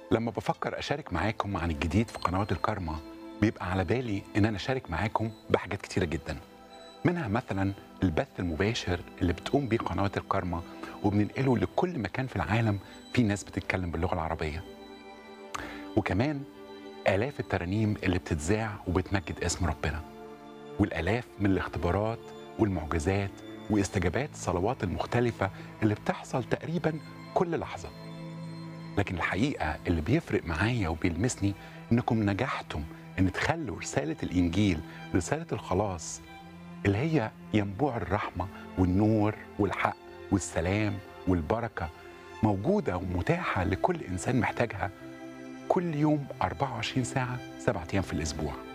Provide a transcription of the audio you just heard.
لما بفكر اشارك معاكم عن الجديد في قنوات الكارما بيبقى على بالي ان انا اشارك معاكم بحاجات كتيره جدا منها مثلا البث المباشر اللي بتقوم بيه قنوات الكارما وبننقله لكل مكان في العالم في ناس بتتكلم باللغه العربيه وكمان آلاف الترانيم اللي بتتذاع وبتمجد اسم ربنا والآلاف من الاختبارات والمعجزات واستجابات الصلوات المختلفة اللي بتحصل تقريبا كل لحظة لكن الحقيقة اللي بيفرق معايا وبيلمسني إنكم نجحتم إن تخلوا رسالة الإنجيل رسالة الخلاص اللي هي ينبوع الرحمة والنور والحق والسلام والبركة موجودة ومتاحة لكل إنسان محتاجها كل يوم 24 ساعة سبعة أيام في الأسبوع